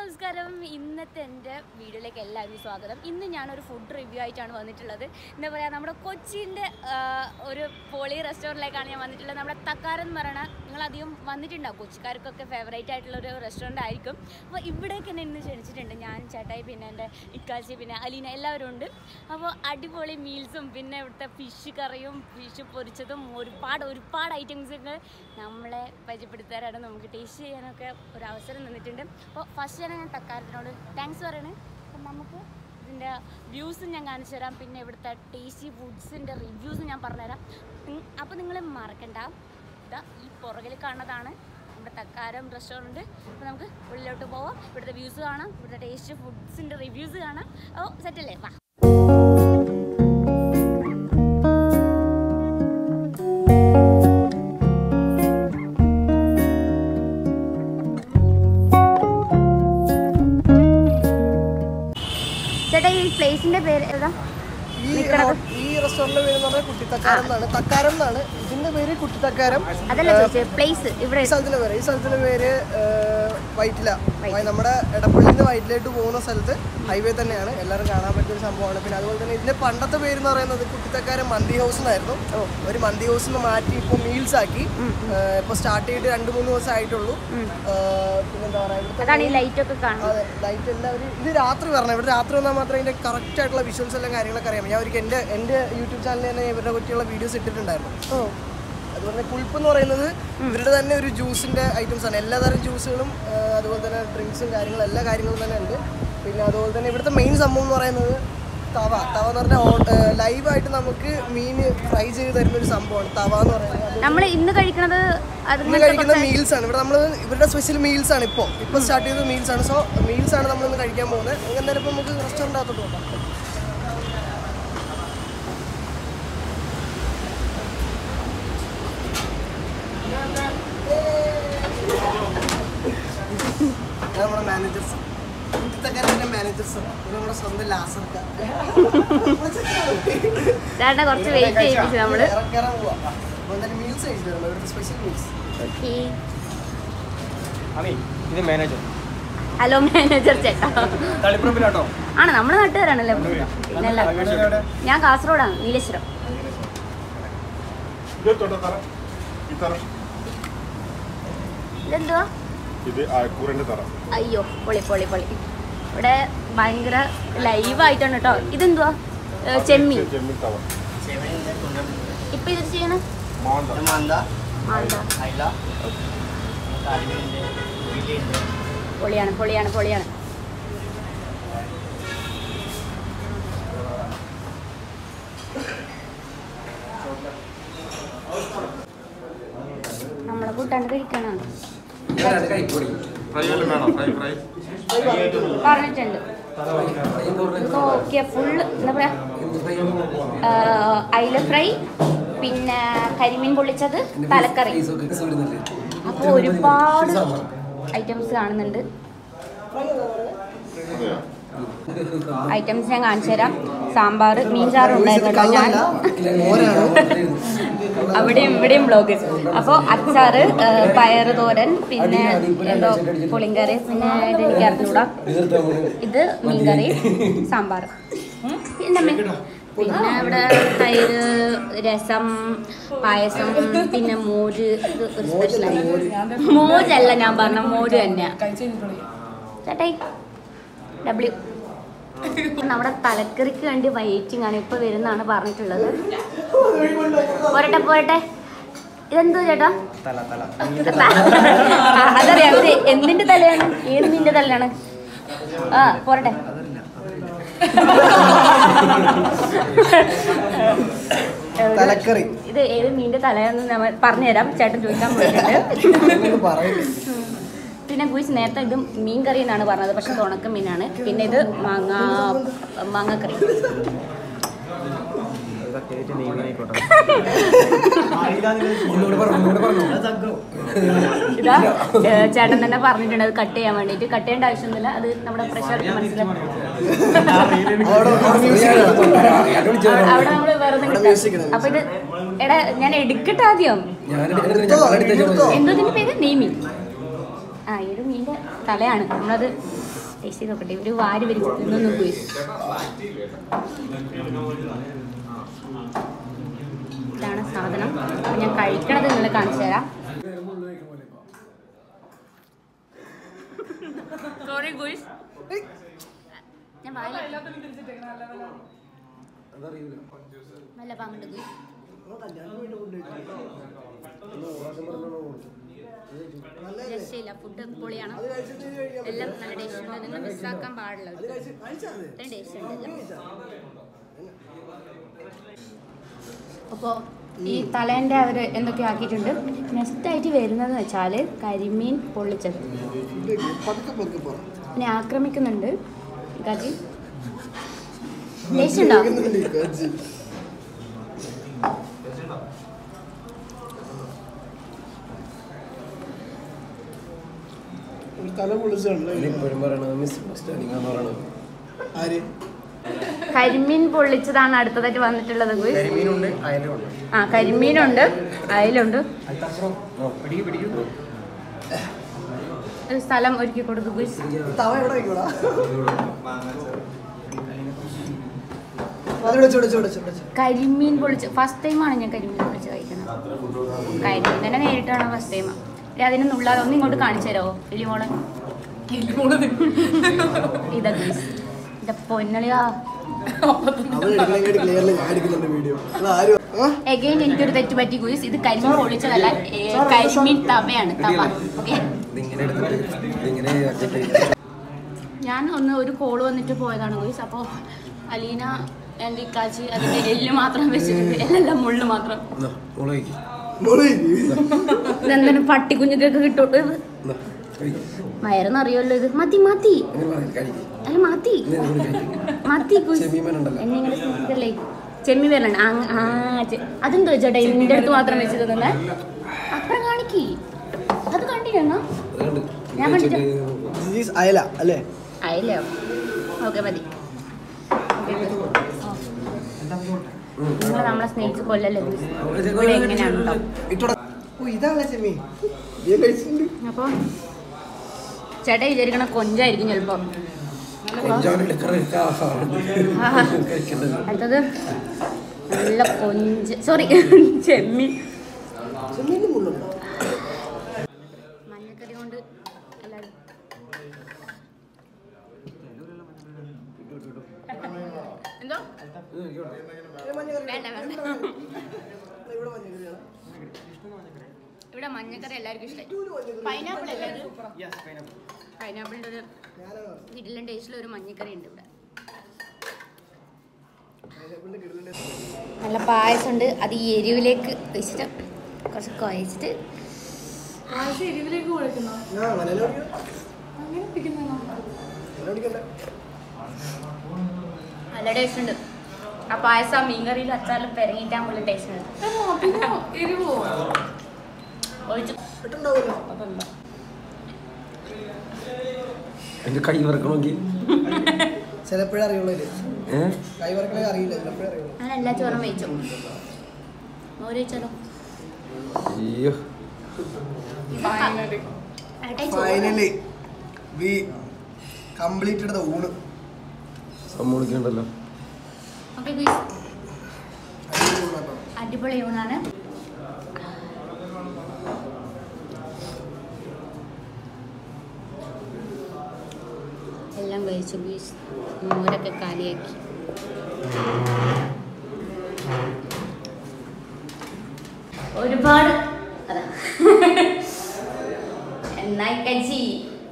നമസ്കാരം ഇന്നത്തെ എൻ്റെ വീഡിയോയിലേക്ക് എല്ലാവരും സ്വാഗതം ഇന്ന് ഞാനൊരു ഫുഡ് റിവ്യൂ ആയിട്ടാണ് വന്നിട്ടുള്ളത് എന്താ പറയുക നമ്മുടെ കൊച്ചിൻ്റെ ഒരു പോളി റെസ്റ്റോറൻറ്റിലേക്കാണ് ഞാൻ വന്നിട്ടുള്ളത് നമ്മുടെ തക്കാരം എന്ന് പറയുന്ന നിങ്ങളധികം വന്നിട്ടുണ്ടാവും കൊച്ചിക്കാർക്കൊക്കെ ഫേവറേറ്റ് ആയിട്ടുള്ള ഒരു റെസ്റ്റോറൻ്റ് ആയിരിക്കും അപ്പോൾ ഇവിടേക്ക് എന്നെ ഇന്ന് ക്ഷണിച്ചിട്ടുണ്ട് ഞാൻ ചേട്ടായി പിന്നെ എൻ്റെ ഇക്കാച്ചി പിന്നെ അലീന എല്ലാവരും ഉണ്ട് അപ്പോൾ അടിപൊളി മീൽസും പിന്നെ ഇവിടുത്തെ ഫിഷ് കറിയും ഫിഷ് പൊരിച്ചതും ഒരുപാട് ഒരുപാട് ഐറ്റംസ് ഉണ്ട് നമ്മളെ പരിചയപ്പെടുത്തി തരാനും നമുക്ക് ടേസ്റ്റ് ചെയ്യാനൊക്കെ ഒരു അവസരം തന്നിട്ടുണ്ട് അപ്പോൾ ഫസ്റ്റ് തന്നെ ഞാൻ തക്കാരത്തിനോട് താങ്ക്സ് പറയണേ അപ്പം നമുക്ക് ഇതിൻ്റെ വ്യൂസും ഞാൻ കാണിച്ചു തരാം പിന്നെ ഇവിടുത്തെ ടേസ്റ്റി ഫുഡ്സിൻ്റെ റിവ്യൂസും ഞാൻ പറഞ്ഞുതരാം അപ്പോൾ നിങ്ങൾ മറക്കണ്ട ഇതാ ഈ പുറകിൽ കാണുന്നതാണ് നമ്മുടെ തക്കാരം റെസ്റ്റോറൻറ്റ് അപ്പോൾ നമുക്ക് ഉള്ളിലോട്ട് പോവാം ഇവിടുത്തെ വ്യൂസ് കാണാം ഇവിടുത്തെ ടേസ്റ്റ് ഫുഡ്സിൻ്റെ റിവ്യൂസ് കാണാം അപ്പോൾ സെറ്റല്ലേ വാ ചേട്ടാ ഈ പ്ലേസിൻ്റെ പേര് ഏതാ ഈ നിക്കണത്? ഹോ- ഈ റെസ്റ്റോറന്റിന്റെ പേര് എന്ന് പറഞ്ഞാൽ കുട്ടിത്തക്കാരം എന്നാണ് തക്കാരം എന്നാണ് ഇതിന്റെ പേര് കുട്ടിത്തക്കാരം അതല്ല ചോദിച്ചത് പ്ലേസ് ഇവിടെ ഈ സ്ഥലത്തിന്റെ പേര് ഈ സ്ഥലത്തിന്റെ പേര് ഏഹ്, വൈറ്റില വൈ- നമ്മുടെ എടപ്പള്ളിയിൽ നിന്ന് വൈറ്റിലേക്ക് പോകുന്ന സ്ഥലത്ത് ഹൈവേ തന്നെയാണ് എല്ലാവരും കാണാൻ പറ്റിയ ഒരു സംഭവമാണ് പിന്നെ അതുപോലെ തന്നെ ഇതിന്റെ പണ്ടത്തെ പേര് എന്ന് പറയുന്നത് കുട്ടിത്തക്കാരം മന്തി ഹൗസ് എന്നായിരുന്നു ഒരു മന്തി ഹൗസ് നിന്ന് മാറ്റി ഇപ്പോൾ മീൽസ് ആക്കി ഏഹ്, ഇപ്പൊ സ്റ്റാർട്ട് ചെയ്തിട്ട് രണ്ട് മൂന്ന് ദിവസം ആയിട്ടുള്ളൂ ഏഹ്, പിന്നെന്താ പറയാ ഇവിടുത്തെ അതാണ് ഈ ലൈറ്റ് ഒക്കെ കാണുന്നത് അതെ ലൈറ്റ് എല്ലാവരും ഇത് രാത്രി വരണം ഇവിടെ രാത്രി വന്നാൽ മാത്രമേ ഇതിന്റെ കറക്റ്റ് ആയിട്ടുള്ള വിഷ്വൽസ് എല്ലാം കാര്യങ്ങളൊക്കെ അറിയാം ഞാൻ ഒരിക്കൽ എൻ്റെ എൻ്റെ യൂട്യൂബ് ചാനലിൽ തന്നെ ഇവരുടെ പറ്റിയുള്ള വീഡിയോസ് ഇട്ടിട്ടുണ്ടായിരുന്നു ഓ അതുപോലെ തന്നെ കുൾപ്പ് എന്ന് പറയുന്നത് ഇവരുടെ തന്നെ ഒരു ജ്യൂസിന്റെ ഐറ്റംസ് ആണ് എല്ലാതരം ജ്യൂസുകളും അതുപോലെ തന്നെ ഡ്രിങ്ക്സും കാര്യങ്ങളും എല്ലാ കാര്യങ്ങളും തന്നെ ഉണ്ട് പിന്നെ അതുപോലെ തന്നെ ഇവിടുത്തെ മെയിൻ സംഭവം എന്ന് പറയുന്നത് തവ തവ എന്ന് പറഞ്ഞാൽ ലൈവായിട്ട് നമുക്ക് മീൻ ഫ്രൈ ചെയ്ത് തരുന്ന ഒരു സംഭവമാണ് തവ എന്ന് പറയുന്നത് അത് നമ്മൾ ഇന്ന് കഴിക്കണത് അത് ഇന്ന് കഴിക്കുന്ന മീൽസ് ആണ് ഇവിടെ നമ്മൾ ഇവരുടെ സ്പെഷ്യൽ മീൽസ് ആണ് ഇപ്പോൾ ഇപ്പോൾ സ്റ്റാർട്ട് ചെയ്ത മീൽസ് ആണ് സോ മീൽസ് ആണ് നമ്മൾ ഇന്ന് കഴിക്കാൻ പോകുന്നത് അങ്ങനെ നേരം ഇപ്പോൾ നമുക്ക് റെസ്റ്റോറൻ്റ് അകത്തോട്ട് പോകാം ഇത് നമ്മുടെ മാനേജേഴ്സ് ഇത്തക്കാരുടെ മാനേജേഴ്സ് ഇത് നമ്മുടെ സ്വന്തം ലാസർക്ക ചേട്ടനെ കുറച്ച് വെയിറ്റ് ചെയ്യിപ്പിച്ചു നമ്മള് ഇറക്കാറാൻ പോവാം അപ്പോൾ എന്തായാലും മീൽസ് കഴിച്ചു തരണം ഇവിടുത്തെ സ്പെഷ്യൽ മീൽസ് ഓക്കേ അമി ഇത് മാനേജർ ഹലോ മാനേജർ ചേട്ടാ തളിപ്പറമ്പിലാട്ടോ ആണ് നമ്മുടെ നാട്ടുകാരാണല്ലേ പിന്നല്ല ഞാൻ കാസർഗോഡാണ് നീലേശ്വരം ഇത് തൊട്ടത്തറ ഈ തറ ഇതെന്തുവാ ഇത് അയക്കൂറിന്റെ തറ അയ്യോ പൊളി പൊളി പൊളി ഇവിടെ ഭയങ്കര ലൈവായിട്ടാണ് കേട്ടോ ഇതെന്തുവാ ഏ, ചെമ്മീൻ ചെമ്മീൻ തവ ഇപ്പൊ ഇത് ചെയ്യണ മാന്ത മാന്ത മാന്ത അയില കാലിമീനുണ്ട് ഉള്ളിയുണ്ട് പൊളിയാണ് പൊളിയാണ് പൊളിയാണ് നമ്മളെ കൂട്ടാണ്ട് കഴിക്കണം ഫ്രൈ വല്ലതും വേണോ ഫ്രൈ ഫ്രൈ പറഞ്ഞിട്ടുണ്ട് ഓക്കെ ഫുൾ എന്താ പറയാ ആ, അയില ഫ്രൈ പിന്നെ കരിമീൻ പൊള്ളിച്ചത് തലക്കറി അപ്പോൾ ഒരുപാട് ഐറ്റംസ് കാണുന്നുണ്ട് അതെയോ ഐറ്റംസ് ഞാൻ കാണിച്ചു തരാം സാമ്പാർ മീൻചാറ് ഉണ്ടായിരുന്നു കേട്ടോ ഞാൻ അവിടെയും ഇവിടെയും ബ്ലോഗ് അപ്പോൾ അച്ചാറ് ആ, പയറ് തോരൻ പിന്നെ എന്തോ പുളിങ്കറി പിന്നെ ഇത് എനിക്ക് അറിഞ്ഞൂടാ ഇത് മീൻകറി സാമ്പാർ പിന്നെ മീൻ പിന്നെ ഇവിടെ തൈര് രസം പായസം പിന്നെ മോര് ഇത് ഒരു സ്പെഷ്യലാണ് മോരല്ല ഞാൻ പറഞ്ഞ മോര് തന്നെയാ ചേട്ടായി ഡബ്ല്യു നമ്മുടെ തലക്കറിക്ക് വേണ്ടി വെയിറ്റിംഗ് ആണ് ഇപ്പൊ വരുന്നാണ് പറഞ്ഞിട്ടുള്ളത് പോരട്ടെ പോരട്ടെ ഇതെന്തോ ചേട്ടാ തല തല ആ, അതറിയാം ഇത് എന്തിന്റെ തലയാണ് ഏത് മീനിന്റെ തലയാണ് ആ പോരട്ടെ തലക്കറി ഇത് ഏത് മീനിന്റെ തലയാണെന്ന് ഞാൻ പറഞ്ഞുതരാം ചേട്ടൻ ചോദിക്കാൻ പോയിട്ടുണ്ട് പറയില്ല പിന്നെ ഗുയിസ് നേരത്തെ ഇത് മീൻ കറി എന്നാണ് പറഞ്ഞത് പക്ഷെ ഇത് ഉണക്ക മീനാണ് പിന്നെ ഇത് മാങ്ങ മാങ്ങക്കറി ഇതൊക്കെ ഏറ്റവും നീങ്ങായിക്കോട്ടെ ഇതാ ഏ, ചേട്ടൻ തന്നെ പറഞ്ഞിട്ടുണ്ട് അത് കട്ട് ചെയ്യാൻ വേണ്ടിയിട്ട് കട്ട് ചെയ്യേണ്ട ആവശ്യമൊന്നുമില്ല അത് നമ്മുടെ പ്രഷർ മനസ്സിലാക്കും അവിടെ അവിടെ music ഇടാം. അവിടെ നമ്മൾ വേറെ music ഇടാം. അപ്പൊ ഇത് എടാ ഞാൻ എടുക്കട്ടെ ആദ്യം എടുത്തോ, എടുത്തോ. എന്തോ ഇതിന്റെ പേര് നെയ്മീൻ ആ ഇത് മീൻ്റെ തലയാണ് നമ്മളത് ടേസ്റ്റ് ചെയ്ത് നോക്കട്ടെ ഒരു വാരി വരിച്ച് തിന്നൊന്ന് പോയി ഇതാണ് സാധനം അപ്പൊ ഞാൻ കഴിക്കണത് നിങ്ങൾ കാണിച്ചു തരാം സോറി ഗുയിസ് ഞാൻ വായില നല്ല പാങ്ങുണ്ട് ഗുയിസ് രക്ഷയില്ല ഫുഡ് പൊളിയാണ് എല്ലാം നല്ല ടേസ്റ്റ് ഉണ്ട് നിങ്ങൾ മിസ്സാക്കാൻ പാടില്ല ഇത്രയും ടേസ്റ്റ് ഉണ്ട് എല്ലാം അപ്പോൾ ഈ തലേൻ്റെ അവർ എന്തൊക്കെ ആക്കിയിട്ടുണ്ട് നെക്സ്റ്റ് ആയിട്ട് വരുന്നത് വെച്ചാൽ കരിമീൻ പൊള്ളിച്ചത് പതുക്കെ പതുക്കെ പറ പിന്നെ ആക്രമിക്കുന്നുണ്ട് ഗജി ടേസ്റ്റ് ഉണ്ടോ ഒരു തല പൊളിച്ചാണല്ലോ ഇപ്പോഴും പറയണത് മിസ് അണ്ടർസ്റ്റാൻഡിംഗ് എന്ന് പറയണത് ആര് കരിമീൻ പൊള്ളിച്ചതാണ് അടുത്തതായിട്ട് വന്നിട്ടുള്ളത് ഗുയിസ് കരിമീനുണ്ട് അയലുണ്ട് ആ കരിമീനുണ്ട് അയലുണ്ട് പിടിക്കും പിടിക്കും ഒരു സ്ഥലം ഒരുക്കി കൊടുക്കും ഗുയിസ് തവ എവിടെ വെക്കൂടാ അത് വിളിച്ചു വിളിച്ചു വിളിച്ചു വിളിച്ചു കരിമീൻ പൊള്ളിച്ച് ഫസ്റ്റ് ടൈമാണ് ഞാൻ കരിമീൻ പൊള്ളിച്ച് കഴിക്കുന്നത് കരിമീൻ തന്നെ നേരിട്ടാണ് ഫസ്റ്റ് ടൈം അതിന് നുള്ളാതെ ഒന്ന് ഇങ്ങോട്ട് കാണിച്ചു തരാമോ എലിമോളെ ഇതാ ഗുയിസ് ഇതാ പൊന്നളിയാ അവൻ എടുക്കണമെങ്കിൽ ക്ലിയർലി ഞാൻ എടുക്കുന്നുണ്ട് വീഡിയോ അത് ആരും ആ? എഗൈൻ എനിക്കൊരു തെറ്റ് പറ്റി ഗുയിസ് ഇത് കരിമീൻ പൊള്ളിച്ചതല്ല ഏ, കരിമീൻ തവയാണ് തവ ഓക്കെ ഇതിങ്ങനെ എടുത്തിട്ട് ഇതിങ്ങനെ ആക്കിയിട്ട് ഞാൻ ഒന്ന് ഒരു കോള് വന്നിട്ട് പോയതാണ് ഗുയിസ് അപ്പോൾ അലീന എൻ്റെ ഇക്കാച്ചി അതിൻ്റെ എല്ല് മാത്രം വെച്ചിട്ടുണ്ട് എല്ലാം മുള്ളു മാത്രം എന്നാ, മോള് കഴിക്ക്. മോള് ഇരി. ഇതെന്താണ് പട്ടിക്കുഞ്ഞുങ്ങൾക്ക് കിട്ടുള്ളൂ എന്നാ, കഴിക്ക്. വയറെന്നറിയുമല്ലോ ഇത് മതി മതി അങ്ങനെ പറയല്ല, കഴിക്ക്. അല്ല മതി ഇന്ന് ഇത് കൂടി കഴിക്ക്. മതി ഗുയിസ് ചെമ്മീൻ ഉണ്ടല്ലോ എന്നെ ഇങ്ങനെ സ്നേഹിതല്ലേ ചെമ്മി വരണം ആ ചെ- അതെന്തോ ചേട്ടാ എൻ്റെ അടുത്ത് മാത്രം വെച്ച് തന്നെ അപ്പുറം കാണിക്കി അത് കണ്ടിരുന്നോ അതുകൊണ്ട് ഞാൻ കണ്ടിട്ട് This is അയല അല്ലേ ആയില്ലേ ഓക്കെ മതി നിങ്ങൾ നമ്മളെ സ്നേഹിച്ച് കൊല്ലല്ലേ ഗുയിസ്. ഇവിടെ എങ്ങനെയാണോ ഇട്ടോടാ ഓ ഇതാണല്ലേ ചെമ്മീൻ ഞാൻ കഴിച്ചിട്ടുണ്ട് അപ്പോൾ ചേട്ടാ വിചാരിക്കണ കൊഞ്ചായിരിക്കും ചിലപ്പോ കൊഞ്ചാണ് എടുക്കണത്. ആ, കഴിക്കണ്ടത്. അടുത്തത് നല്ല കൊഞ്ച് സോറി ചെമ്മീൻ ചെമ്മീൻ്റെ മുള്ളുണ്ടോ മഞ്ഞക്കറി കൊണ്ട് എല്ലാവരും എന്തോ വേണ്ട വേണ്ട ഇവിടെ മഞ്ഞക്കറിയാണ് ഇവിടെ മഞ്ഞക്കറി എല്ലാവർക്കും ഇഷ്ടമായി പൈനാപ്പിൾ എല്ലാവരും പൈനാപ്പിളിൻ്റെ ഒരു കിടിലൻ ടേസ്റ്റിൽ ഒരു മഞ്ഞക്കറി ഉണ്ട് ഇവിടെ നല്ല പായസമുണ്ട് അത് ഈ എരിവിലേക്ക് വെച്ചിട്ട് കുറച്ച് കുഴച്ചിട്ട് ആ മലയാളം പഠിക്കണ്ടേ നല്ല ടേസ്റ്റ് ഉണ്ട് ആ പായസം ആ മീൻകറിയിലും അച്ചാറിലും പെരങ്ങിയിട്ടാൻ പോലെ ടേസ്റ്റ് ഉണ്ട് ഒഴിച്ചു ഇട്ടുണ്ടാവുമല്ലോ എന്റെ കൈ വറക്കണമെങ്കിൽ ചിലപ്പോഴേ അറിയുള്ളൂ ഇത്. ഏഹ് കൈ വറക്കണേ അറിയില്ല ചിലപ്പോഴേ അറിയുള്ളൂ ഞാൻ എല്ലാ ചോറും വെച്ചു മോര് വെച്ചാലോ അയ്യോ ഫൈനലി വി കംപ്ലീറ്റഡ് ദ ഊണ് സമ്മതിക്കണ്ടല്ലോ ഓക്കെ അടിപൊളി ഊണാട്ടോ. അടിപൊളി ഊണാണ് എല്ലാം കഴിച്ചു ബീസ് മോരൊക്കെ കാലിയാക്കി ഒരുപാട് അതാ എന്നായി കഴിച്ചി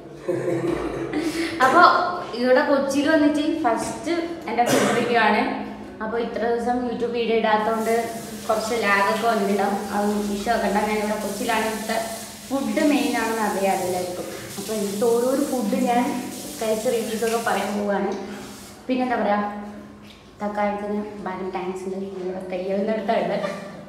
അപ്പോൾ ഇവിടെ കൊച്ചിയിൽ വന്നിട്ട് ഫസ്റ്റ് എൻ്റെ ഫുഡ് റിവ്യൂ ആണ് അപ്പോൾ ഇത്ര ദിവസം യൂട്യൂബ് വീഡിയോ ഇടാത്തതുകൊണ്ട് കുറച്ച് ലാഗൊക്കെ വന്നിട്ടുണ്ടാവും അതൊന്നും വിഷയമൊക്കെ ഞാൻ ഇവിടെ കൊച്ചിയിലാണ് ഇവിടുത്തെ ഫുഡ് മെയിൻ ആണെന്ന് അറിയാം എല്ലാവർക്കും അപ്പോൾ എനിക്ക് ഓരോരോ ഫുഡ് ഞാൻ കഴിച്ച റിവ്യൂസൊക്കെ പറയാൻ പോവുകയാണ് പിന്നെന്താ പറയുക തക്കാളത്തിന് ഭയങ്കര താങ്ക്സ് ഉണ്ട് നിങ്ങളുടെ കയ്യെഴുന്നെടുത്തുണ്ട്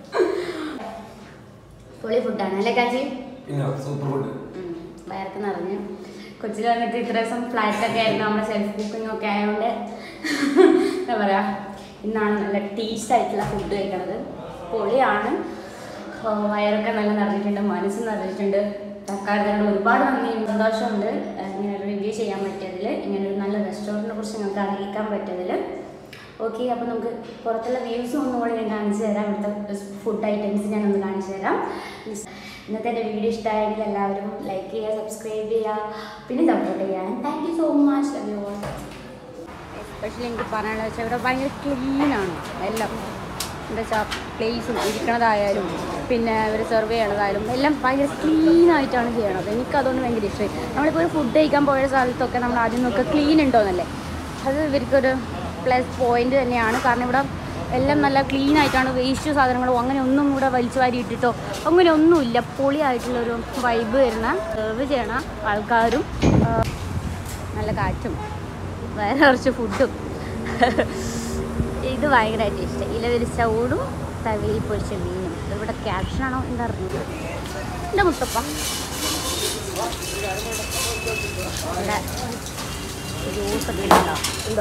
പൊളി ഫുഡാണ് അല്ലേ കാച്ചി പിന്നെ സൂപ്പർ ഫുഡ് ഉം. വയറൊക്കെ നിറഞ്ഞു കൊച്ചിയിൽ വന്നിട്ട് ഇത്ര ദിവസം ഫ്ലാറ്റൊക്കെ ആയിരുന്നു നമ്മുടെ സെൽഫ് കുക്കിംഗ് ഒക്കെ ആയതുകൊണ്ട് എന്താ പറയുക ഇന്നാണ് നല്ല ടേസ്റ്റ് ആയിട്ടുള്ള ഫുഡ് കഴിക്കണത് പൊളിയാണ് ഓ, വയറൊക്കെ നല്ല നിറഞ്ഞിട്ടുണ്ട് മനസ്സ് നിറഞ്ഞിട്ടുണ്ട് തക്കാളിനോട് ഒരുപാട് നന്ദി സന്തോഷമുണ്ട് ഇങ്ങനെ റിവ്യൂ ചെയ്യാൻ പറ്റിയത് പറ്റിയതിൽ ഇങ്ങനെ ഒരു നല്ല റെസ്റ്റോറൻറ്റിനെ കുറിച്ച് നിങ്ങൾക്ക് അറിയിക്കാൻ പറ്റിയതിൽ ഓക്കെ അപ്പോൾ നമുക്ക് പുറത്തുള്ള വ്യൂസ് ഒന്നുകൂടി ഞാൻ കാണിച്ചു തരാം ഇവിടുത്തെ ഫുഡ് ഐറ്റംസ് ഞാനൊന്ന് കാണിച്ചു തരാം ഇന്നത്തെ എൻ്റെ വീഡിയോ ഇഷ്ടമായെങ്കിൽ എല്ലാവരും ലൈക്ക് ചെയ്യുക സബ്സ്ക്രൈബ് ചെയ്യുക പിന്നെ സപ്പോർട്ട് ചെയ്യുക thank you so much love you all especially എനിക്ക് പറയാനുള്ളത് വെച്ചാൽ ഇവിടെ ഭയങ്കര ക്ലീനാണ് എല്ലാം എന്താ വെച്ചാൽ പ്ലേസും ഇരിക്കണതായാലും പിന്നെ ഇവർ സെർവ് ചെയ്യണതായാലും എല്ലാം ഭയങ്കര ക്ലീൻ ആയിട്ടാണ് ചെയ്യണത് എനിക്കതുകൊണ്ട് ഭയങ്കര ഇഷ്ടമായി നമ്മളിപ്പോൾ ഒരു ഫുഡ് കഴിക്കാൻ പോയ സ്ഥലത്തൊക്കെ നമ്മൾ ആദ്യം നോക്കുക ക്ലീൻ ഉണ്ടോയെന്നല്ലേ അത് ഇവർക്കൊരു പ്ലസ് പോയിന്റ് തന്നെയാണ് കാരണം ഇവിടെ എല്ലാം നല്ല ക്ലീൻ ആയിട്ടാണ് വേസ്റ്റ് സാധനങ്ങളോ അങ്ങനെ ഒന്നും ഇവിടെ വലിച്ചു വാരി ഇട്ടിട്ടോ അങ്ങനെ ഒന്നുമില്ല പൊളിയായിട്ടുള്ളൊരു വൈബ് വരുന്ന സെർവ് ചെയ്യണ ആൾക്കാരും ആ, നല്ല കാറ്റും വേറെ കുറച്ച് ഫുഡും ഇത് ഭയങ്കരമായിട്ട് ഇഷ്ടം ഇലവിരിച്ച ഊടും തവിയിൽ പൊരിച്ച മീനും ഇവിടെ ക്യാപ്ഷനാണോ എന്താ അറിഞ്ഞത് എൻ്റെ മുത്തപ്പ ഇവിടെ ജ്യൂസൊക്കെ ഉണ്ടോ ഉണ്ടോ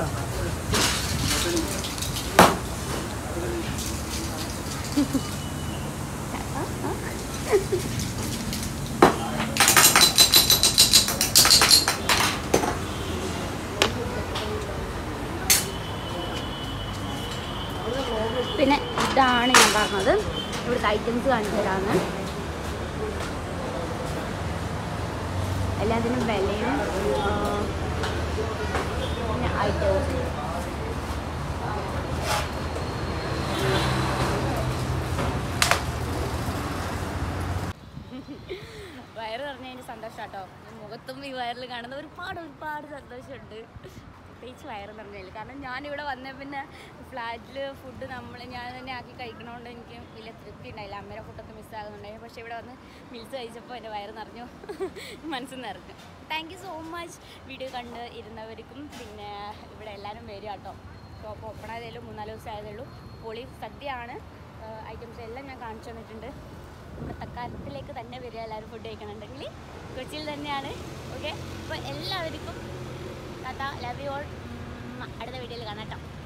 പിന്നെ ഇതാണ് ഞാൻ പറഞ്ഞത് ഇവിടുത്തെ ഐറ്റംസ് കാണിച്ചു തരാമെന്ന് എല്ലാത്തിനും വിലയും ആ, പിന്നെ ഐറ്റംസ് വയറ് നിറഞ്ഞതിൻ്റെ സന്തോഷം കേട്ടോ മുഖത്തും ഈ വയറിൽ കാണുന്ന ഒരുപാട് ഒരുപാട് സന്തോഷമുണ്ട് പ്രത്യേകിച്ച് വയറ് നിറഞ്ഞതിൽ കാരണം ഞാനിവിടെ വന്ന പിന്നെ ഫ്ലാറ്റിൽ ഫുഡ് നമ്മൾ ഞാൻ തന്നെ ആക്കി കഴിക്കണോണ്ട് എനിക്ക് വലിയ തൃപ്തി ഉണ്ടായില്ല അമ്മയുടെ ഫുഡൊക്കെ മിസ്സാകുന്നുണ്ടായിരുന്നു പക്ഷേ ഇവിടെ വന്ന് മിൽസ് കഴിച്ചപ്പോൾ എൻ്റെ വയറ് നിറഞ്ഞു മനസ്സ് നിറഞ്ഞു thank you so much video കണ്ട് ഇരുന്നവർക്കും പിന്നെ ഇവിടെ എല്ലാവരും വരും കേട്ടോ ഷോപ്പ് ഓപ്പൺ ആയതേ മൂന്നാല് ദിവസം ആയതേ ഉള്ളൂ പൊളി സദ്യയാണ് ഐറ്റംസ് എല്ലാം ഞാൻ കാണിച്ചു തന്നിട്ടുണ്ട് നമ്മുടെ തക്കാരത്തിലേക്ക് തന്നെ വരിക എല്ലാവരും ഫുഡ് കഴിക്കണമെന്നുണ്ടെങ്കിൽ കൊച്ചിയിൽ തന്നെയാണ് ഓക്കെ അപ്പോൾ എല്ലാവർക്കും ടാറ്റ ലവ് യു ഓൾ അടുത്ത വീഡിയോയിൽ കാണാം കേട്ടോ